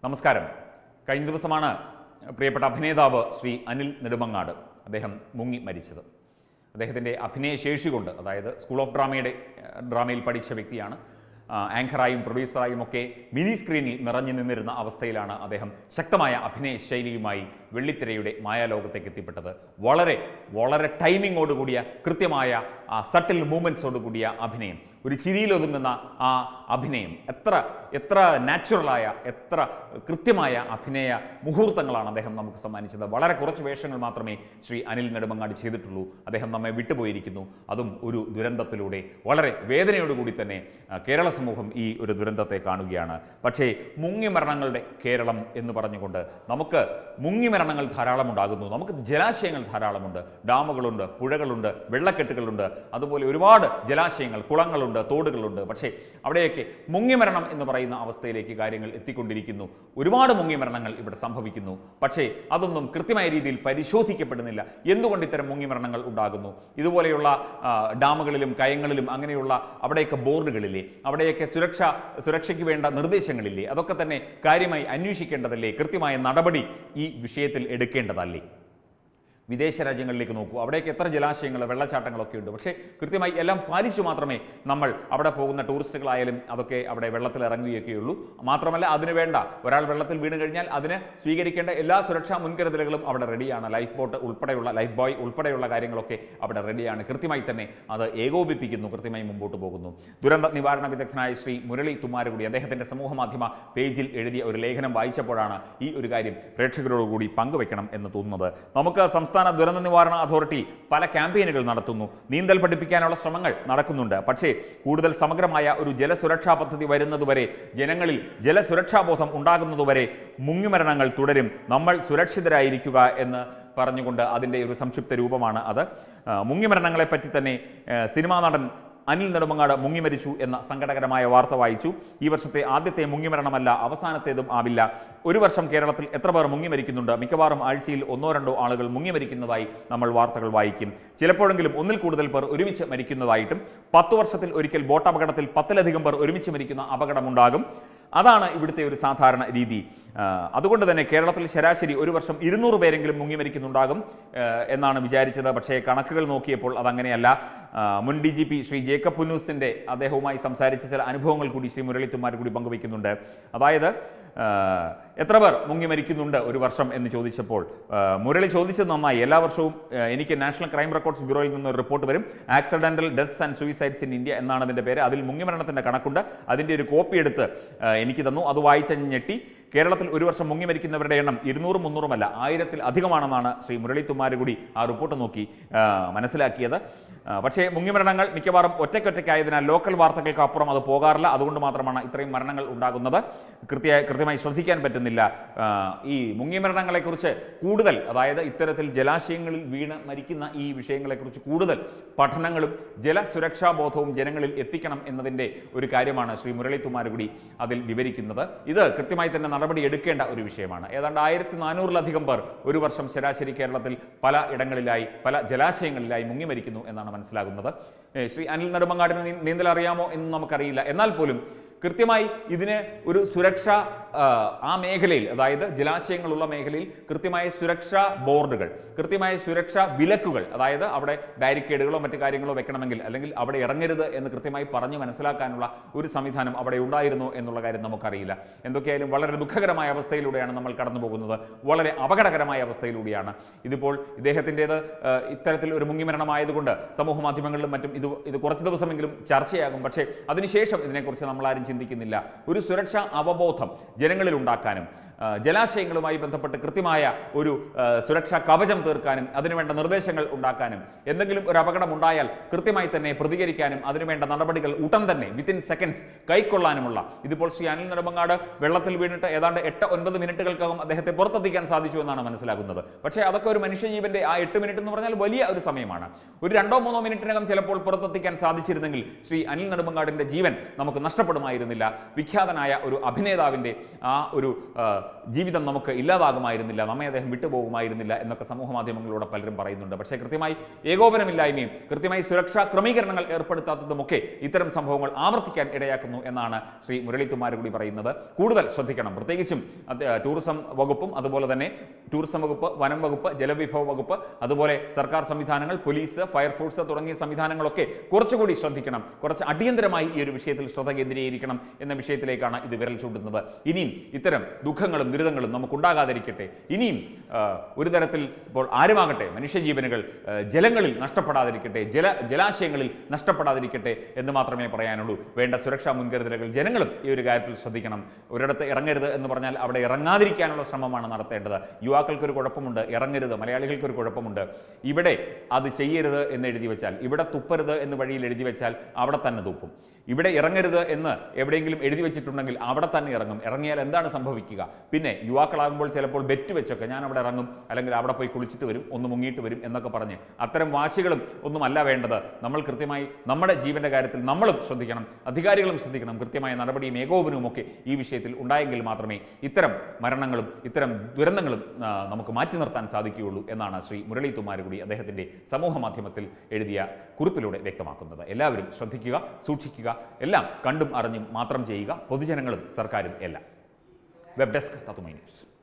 നമസ്കാരം കഴിഞ്ഞ ദിവസമാണ് പ്രിയപ്പെട്ട അഭിനേതാവ് ശ്രീ അനിൽ നെടുമങ്ങാട് അദ്ദേഹം മുങ്ങി മരിച്ചത് അദ്ദേഹത്തിൻ്റെ അഭിനയശേഷി കൊണ്ട് അതായത് സ്കൂൾ ഓഫ് ഡ്രാമയുടെ ഏഹ്, ഡ്രാമയിൽ പഠിച്ച വ്യക്തിയാണ് ആ, ആങ്കറായും പ്രൊഡ്യൂസറായും ഒക്കെ മിനി സ്ക്രീനിൽ നിറഞ്ഞു നിന്നിരുന്ന അവസ്ഥയിലാണ് അദ്ദേഹം ശക്തമായ അഭിനയ ശൈലിയുമായി വെള്ളിത്തിരയുടെ മായാലോകത്തേക്ക് എത്തിപ്പെട്ടത് വളരെ വളരെ ടൈമിങ്ങോടുകൂടിയ കൃത്യമായ ആ സട്ടിൽ മൂമെൻസോടുകൂടിയ അഭിനയം ഒരു ചിരിയിലൊതുങ്ങുന്ന ആ അഭിനയം എത്ര എത്ര നാച്ചുറലായ എത്ര കൃത്യമായ അഭിനയ മുഹൂർത്തങ്ങളാണ് അദ്ദേഹം നമുക്ക് സമ്മാനിച്ചത് വളരെ കുറച്ച് വേഷങ്ങൾ മാത്രമേ ശ്രീ അനിൽ നെടുമങ്ങാട് ചെയ്തിട്ടുള്ളൂ അദ്ദേഹം നമ്മെ വിട്ടുപോയിരിക്കുന്നു അതും ഒരു ദുരന്തത്തിലൂടെ വളരെ വേദനയോടുകൂടി തന്നെ ആ, കേരള സമൂഹം ഈ ഒരു ദുരന്തത്തെ കാണുകയാണ് പക്ഷേ മുങ്ങിമരണങ്ങളുടെ കേരളം എന്ന് പറഞ്ഞുകൊണ്ട് നമുക്ക് മുങ്ങിമരണങ്ങൾ ധാരാളം ഉണ്ടാകുന്നു നമുക്ക് ജലാശയങ്ങൾ ധാരാളമുണ്ട് ഡാമുകളുണ്ട് പുഴകളുണ്ട് വെള്ളക്കെട്ടുകളുണ്ട് അതുപോലെ ഒരുപാട് ജലാശയങ്ങൾ കുളങ്ങളുണ്ട് തോടുകളുണ്ട് പക്ഷേ അവിടെയൊക്കെ മുങ്ങിമരണം എന്ന് പറയുന്ന അവസ്ഥയിലേക്ക് കാര്യങ്ങൾ എത്തിക്കൊണ്ടിരിക്കുന്നു ഒരുപാട് മുങ്ങിമരണങ്ങൾ ഇവിടെ സംഭവിക്കുന്നു പക്ഷേ അതൊന്നും കൃത്യമായ രീതിയിൽ പരിശോധിക്കപ്പെടുന്നില്ല എന്തുകൊണ്ട് ഇത്തരം മുങ്ങിമരണങ്ങൾ ഉണ്ടാകുന്നു ഇതുപോലെയുള്ള ആ, ഡാമുകളിലും കയങ്ങളിലും അങ്ങനെയുള്ള അവിടെയൊക്കെ ബോർഡുകളില്ലേ അവിടെയൊക്കെ സുരക്ഷ സുരക്ഷയ്ക്ക് വേണ്ട നിർദ്ദേശങ്ങളില്ലേ അതൊക്കെ തന്നെ കാര്യമായി അന്വേഷിക്കേണ്ടതല്ലേ കൃത്യമായ നടപടി ഈ വിഷയത്തിൽ എടുക്കേണ്ടതല്ലേ വിദേശ രാജ്യങ്ങളിലേക്ക് നോക്കൂ അവിടേക്ക് എത്ര ജലാശയങ്ങൾ വെള്ളച്ചാട്ടങ്ങളൊക്കെ ഉണ്ട് പക്ഷേ കൃത്യമായി എല്ലാം പാലിച്ചു മാത്രമേ നമ്മൾ അവിടെ പോകുന്ന ടൂറിസ്റ്റുകളായാലും അതൊക്കെ അവിടെ വെള്ളത്തിൽ ഇറങ്ങുകയൊക്കെയുള്ളൂ മാത്രമല്ല അതിന് വേണ്ട ഒരാൾ വെള്ളത്തിൽ വീണ് കഴിഞ്ഞാൽ അതിന് സ്വീകരിക്കേണ്ട എല്ലാ സുരക്ഷാ മുൻകരുതലുകളും അവിടെ റെഡിയാണ് ലൈഫ് ബോട്ട് ഉൾപ്പെടെയുള്ള ലൈഫ് ബോയ് ഉൾപ്പെടെയുള്ള കാര്യങ്ങളൊക്കെ അവിടെ റെഡിയാണ് കൃത്യമായി തന്നെ അത് ഏകോപിപ്പിക്കുന്നു കൃത്യമായി മുമ്പോട്ട് പോകുന്നു ദുരന്ത നിവാരണ വിദഗ്ധനായ ശ്രീ മുരളി തുമാരുകൂടി അദ്ദേഹത്തിന്റെ സമൂഹ മാധ്യമ പേജിൽ എഴുതിയ ഒരു ലേഖനം വായിച്ചപ്പോഴാണ് ഈ ഒരു കാര്യം പ്രേക്ഷകരോടുകൂടി പങ്കുവെക്കണം എന്ന് തോന്നുന്നത് നമുക്ക് സംസ്ഥാന ദുരന്ത നിവാരണ അതോറിറ്റി പല ക്യാമ്പയിനുകൾ നടത്തുന്നു നീന്തൽ പഠിപ്പിക്കാനുള്ള ശ്രമങ്ങൾ നടക്കുന്നുണ്ട് പക്ഷേ കൂടുതൽ സമഗ്രമായ ഒരു ജലസുരക്ഷാ പദ്ധതി വരുന്നതുവരെ ജനങ്ങളിൽ ജലസുരക്ഷാബോധം ഉണ്ടാകുന്നതുവരെ മുങ്ങിമരണങ്ങൾ തുടരും നമ്മൾ സുരക്ഷിതരായിരിക്കുക എന്ന് പറഞ്ഞുകൊണ്ട് അതിൻ്റെ ഒരു സംക്ഷിപ്ത രൂപമാണ് അത് ആ, മുങ്ങിമരണങ്ങളെ പറ്റി തന്നെ ആ, സിനിമാ നടൻ അനിൽ നെടുമങ്ങാട് മുങ്ങിമരിച്ചു എന്ന സങ്കടകരമായ വാർത്ത വായിച്ചു ഈ വർഷത്തെ ആദ്യത്തെ മുങ്ങിമരണമല്ല അവസാനത്തേതും ആവില്ല ഒരു വർഷം കേരളത്തിൽ എത്ര പേർ മുങ്ങിമരിക്കുന്നുണ്ട് മിക്കവാറും ആഴ്ചയിൽ ഒന്നോ രണ്ടോ ആളുകൾ മുങ്ങിമരിക്കുന്നതായി നമ്മൾ വാർത്തകൾ വായിക്കും ചിലപ്പോഴെങ്കിലും ഒന്നിൽ കൂടുതൽ പേർ ഒരുമിച്ച് മരിക്കുന്നതായിട്ടും പത്ത് വർഷത്തിൽ ഒരിക്കൽ ബോട്ട് അപകടത്തിൽ പത്തിലധികം പേർ ഒരുമിച്ച് മരിക്കുന്ന അപകടമുണ്ടാകും അതാണ് ഇവിടുത്തെ ഒരു സാധാരണ രീതി ആ, അതുകൊണ്ട് തന്നെ കേരളത്തിൽ ശരാശരി ഒരു വർഷം ഇരുന്നൂറ് പേരെങ്കിലും മുങ്ങി മരിക്കുന്നുണ്ടാകും ആ, എന്നാണ് വിചാരിച്ചത് പക്ഷേ കണക്കുകൾ നോക്കിയപ്പോൾ അതങ്ങനെയല്ല ആ, മുൻ D G P Shri Jacob പുന്നൂസിന്റെ അദ്ദേഹവുമായി സംസാരിച്ച ചില അനുഭവങ്ങൾ കൂടി ശ്രീ മുരളിത്തുമാർ കൂടി പങ്കുവയ്ക്കുന്നുണ്ട് അതായത് ആ, എത്ര പേർ മുങ്ങി മരിക്കുന്നുണ്ട് ഒരു വർഷം എന്ന് ചോദിച്ചപ്പോൾ ആ, മുരളി ചോദിച്ചത് നന്നായി എല്ലാ വർഷവും ആ, എനിക്ക് നാഷണൽ ക്രൈം റെക്കോർഡ്സ് ബ്യൂറോയിൽ നിന്ന് ഒരു റിപ്പോർട്ട് വരും accidental deaths and suicides in India എന്നാണ് അതിന്റെ പേര് അതിൽ മുങ്ങിമരണത്തിന്റെ കണക്കുണ്ട് അതിന്റെ ഒരു കോപ്പി എടുത്ത് ആ, എനിക്ക് തന്നു അത് വായിച്ച ഞെട്ടി കേരളത്തിൽ ഒരു വർഷം മുങ്ങി മരിക്കുന്നവരുടെ എണ്ണം ഇരുന്നൂറും മുന്നൂറുമല്ല ആയിരത്തിൽ അധികമാണെന്നാണ് ശ്രീ മുരളി തുമ്മാരുകൂടി ആ റിപ്പോർട്ട് നോക്കി ആ, മനസ്സിലാക്കിയത് ആ, പക്ഷേ മുങ്ങിമരണങ്ങൾ മിക്കവാറും ഒറ്റയ്ക്കൊറ്റയ്ക്കായതിനാൽ ലോക്കൽ വാർത്തകൾക്ക് അപ്പുറം അത് പോകാറില്ല അതുകൊണ്ട് മാത്രമാണ് ഇത്രയും മരണങ്ങൾ ഉണ്ടാകുന്നത് കൃത്യമായി കൃത്യമായി ശ്രദ്ധിക്കാൻ പറ്റുന്നില്ല ആ, ഈ മുങ്ങിമരണങ്ങളെക്കുറിച്ച് കൂടുതൽ അതായത് ഇത്തരത്തിൽ ജലാശയങ്ങളിൽ വീണ് മരിക്കുന്ന ഈ വിഷയങ്ങളെക്കുറിച്ച് കൂടുതൽ പഠനങ്ങളും ജലസുരക്ഷാ ബോധവും ജനങ്ങളിൽ എത്തിക്കണം എന്നതിൻ്റെ ഒരു കാര്യമാണ് ശ്രീ മുരളി തുമാരുകൂടി അതിൽ വിവരിക്കുന്നത് ഇത് കൃത്യമായി തന്നെ നടപടി എടുക്കേണ്ട ഒരു വിഷയമാണ് ഏതാണ്ട് ആയിരത്തി നാനൂറിലധികം പേർ ഒരു വർഷം ശരാശരി കേരളത്തിൽ പല ഇടങ്ങളിലായി പല ജലാശയങ്ങളിലായി മുങ്ങി മരിക്കുന്നു എന്നാണ് മനസ്സിലാകുന്നത് ഏ, ശ്രീ അനിൽ നെടുമങ്ങാടിന് നീ- നീന്തൽ അറിയാമോ എന്ന് നമുക്കറിയില്ല എന്നാൽ പോലും കൃത്യമായി ഇതിന് ഒരു സുരക്ഷ ആ, ആ മേഖലയിൽ അതായത് ജലാശയങ്ങളുള്ള മേഖലയിൽ കൃത്യമായ സുരക്ഷാ ബോർഡുകൾ കൃത്യമായ സുരക്ഷാ വിലക്കുകൾ അതായത് അവിടെ ബാരിക്കേഡുകളോ മറ്റു കാര്യങ്ങളോ വെക്കണമെങ്കിൽ അല്ലെങ്കിൽ അവിടെ ഇറങ്ങരുത് എന്ന് കൃത്യമായി പറഞ്ഞു മനസ്സിലാക്കാനുള്ള ഒരു സംവിധാനം അവിടെ ഉണ്ടായിരുന്നോ എന്നുള്ള കാര്യം നമുക്കറിയില്ല എന്തൊക്കെയായാലും വളരെ ദുഃഖകരമായ അവസ്ഥയിലൂടെയാണ് നമ്മൾ കടന്നു പോകുന്നത് വളരെ അപകടകരമായ അവസ്ഥയിലൂടെയാണ് ഇതിപ്പോൾ ഇദ്ദേഹത്തിൻ്റെത് ആ, ഇത്തരത്തിൽ ഒരു മുങ്ങിമരണമായതുകൊണ്ട് സമൂഹ മാധ്യമങ്ങളിലും മറ്റും ഇത് ഇത് കുറച്ച് ദിവസമെങ്കിലും ചർച്ചയാകും പക്ഷേ അതിനുശേഷം ഇതിനെക്കുറിച്ച് നമ്മൾ ആരും ചിന്തിക്കുന്നില്ല ഒരു സുരക്ഷാ അവബോധം ജനങ്ങളിൽ ഉണ്ടാക്കാനും ആ, ജലാശയങ്ങളുമായി ബന്ധപ്പെട്ട് കൃത്യമായ ഒരു ആ, സുരക്ഷാ കവചം തീർക്കാനും അതിനുവേണ്ട നിർദ്ദേശങ്ങൾ ഉണ്ടാക്കാനും എന്തെങ്കിലും ഒരു അപകടം ഉണ്ടായാൽ കൃത്യമായി തന്നെ പ്രതികരിക്കാനും അതിനുവേണ്ട നടപടികൾ ഉടൻ തന്നെ വിത്തിൻ സെക്കൻഡ്സ് കൈക്കൊള്ളാനുമുള്ള ഇതിപ്പോൾ ശ്രീ അനിൽ നെടുമങ്ങാട് വെള്ളത്തിൽ വീണിട്ട് ഏതാണ്ട് എട്ട് ഒൻപത് മിനിറ്റുകൾക്കകം അദ്ദേഹത്തെ പുറത്തെത്തിക്കാൻ സാധിച്ചു എന്നാണ് മനസ്സിലാകുന്നത് പക്ഷേ അതൊക്കെ ഒരു മനുഷ്യജീവന്റെ ആ എട്ട് മിനിറ്റ് എന്ന് പറഞ്ഞാൽ വലിയ ഒരു സമയമാണ് ഒരു രണ്ടോ മൂന്നോ മിനിറ്റിനകം ചിലപ്പോൾ പുറത്തെത്തിക്കാൻ സാധിച്ചിരുന്നെങ്കിൽ ശ്രീ അനിൽ നെടുമങ്ങാടിന്റെ ജീവൻ നമുക്ക് നഷ്ടപ്പെടുമായിരുന്നില്ല വിഖ്യാതനായ ഒരു അഭിനേതാവിന്റെ ആ ഒരു ആ, ജീവിതം നമുക്ക് ഇല്ലാതാകുമായിരുന്നില്ല നമ്മെ അദ്ദേഹം വിട്ടുപോകുമായിരുന്നില്ല എന്നൊക്കെ സമൂഹ മാധ്യമങ്ങളിലൂടെ പലരും പറയുന്നുണ്ട് പക്ഷേ കൃത്യമായി ഏകോപനമില്ലായ്മയും കൃത്യമായി സുരക്ഷാ ക്രമീകരണങ്ങൾ ഏർപ്പെടുത്താത്തതുമൊക്കെ ഇത്തരം സംഭവങ്ങൾ ആവർത്തിക്കാൻ ഇടയാക്കുന്നു എന്നാണ് ശ്രീ മുരളീത്തുമാർ കൂടി പറയുന്നത് കൂടുതൽ ശ്രദ്ധിക്കണം പ്രത്യേകിച്ചും അത് ടൂറിസം വകുപ്പും അതുപോലെ തന്നെ ടൂറിസം വകുപ്പ് വനം വകുപ്പ് ജലവിഭവ വകുപ്പ് അതുപോലെ സർക്കാർ സംവിധാനങ്ങൾ പോലീസ് ഫയർഫോഴ്സ് തുടങ്ങിയ സംവിധാനങ്ങളൊക്കെ കുറച്ചുകൂടി ശ്രദ്ധിക്കണം കുറച്ച് അടിയന്തരമായി ഈ ഒരു വിഷയത്തിൽ ശ്രദ്ധ കേന്ദ്രീകരിക്കണം എന്ന വിഷയത്തിലേക്കാണ് ഇത് വിരൽ ചൂണ്ടുന്നത് ഇനിയും ഇത്തരം ദുഃഖങ്ങളും ദുരിതങ്ങളും നമുക്കുണ്ടാകാതിരിക്കട്ടെ ഇനിയും ആ, ഒരു തരത്തിൽ ഇപ്പോൾ ആരുമാകട്ടെ മനുഷ്യജീവനുകൾ ആ, ജലങ്ങളിൽ നഷ്ടപ്പെടാതിരിക്കട്ടെ ജല ജലാശയങ്ങളിൽ നഷ്ടപ്പെടാതിരിക്കട്ടെ എന്ന് മാത്രമേ പറയാനുള്ളൂ വേണ്ട സുരക്ഷാ മുൻകരുതലുകൾ ജനങ്ങളും ഈ ഒരു കാര്യത്തിൽ ശ്രദ്ധിക്കണം ഒരിടത്ത് ഇറങ്ങരുത് എന്ന് പറഞ്ഞാൽ അവിടെ ഇറങ്ങാതിരിക്കാനുള്ള ശ്രമമാണ് നടത്തേണ്ടത് യുവാക്കൾക്കൊരു കുഴപ്പമുണ്ട് ഇറങ്ങരുത് മലയാളികൾക്കൊരു കുഴപ്പമുണ്ട് ഇവിടെ അത് ചെയ്യരുത് എന്ന് എഴുതി വെച്ചാൽ ഇവിടെ തുപ്പരുത് എന്ന് വഴിയിൽ എഴുതി വെച്ചാൽ അവിടെ തന്നെ തുപ്പും ഇവിടെ ഇറങ്ങരുത് എന്ന് എവിടെയെങ്കിലും എഴുതി വെച്ചിട്ടുണ്ടെങ്കിൽ അവിടെ തന്നെ ഇറങ്ങും ഇറങ്ങിയാൽ എന്താണ് സംഭവിക്കുക പിന്നെ യുവാക്കളാകുമ്പോൾ ചിലപ്പോൾ ബെറ്റ് വെച്ചൊക്കെ ഞാൻ അവിടെ ഇറങ്ങും അല്ലെങ്കിൽ അവിടെ പോയി കുളിച്ചിട്ട് വരും ഒന്ന് മുങ്ങിയിട്ട് വരും എന്നൊക്കെ പറഞ്ഞ് അത്തരം വാശികളും ഒന്നുമല്ല വേണ്ടത് നമ്മൾ കൃത്യമായി നമ്മുടെ ജീവന്റെ കാര്യത്തിൽ നമ്മളും ശ്രദ്ധിക്കണം അധികാരികളും ശ്രദ്ധിക്കണം കൃത്യമായ നടപടിയും ഏകോപനവും ഒക്കെ ഈ വിഷയത്തിൽ ഉണ്ടായെങ്കിൽ മാത്രമേ ഇത്തരം മരണങ്ങളും ഇത്തരം ദുരന്തങ്ങളും ആ, നമുക്ക് മാറ്റി നിർത്താൻ സാധിക്കുകയുള്ളൂ എന്നാണ് ശ്രീ മുരളി തുമാരുകൂടി അദ്ദേഹത്തിന്റെ സമൂഹ മാധ്യമത്തിൽ എഴുതിയ കുറിപ്പിലൂടെ വ്യക്തമാക്കുന്നത് എല്ലാവരും ശ്രദ്ധിക്കുക സൂക്ഷിക്കുക എല്ലാം കണ്ടും അറിഞ്ഞും മാത്രം ചെയ്യുക പൊതുജനങ്ങളും സർക്കാരും എല്ലാം വെബ് ഡെസ്ക് തത്തുമൈ ന്യൂസ്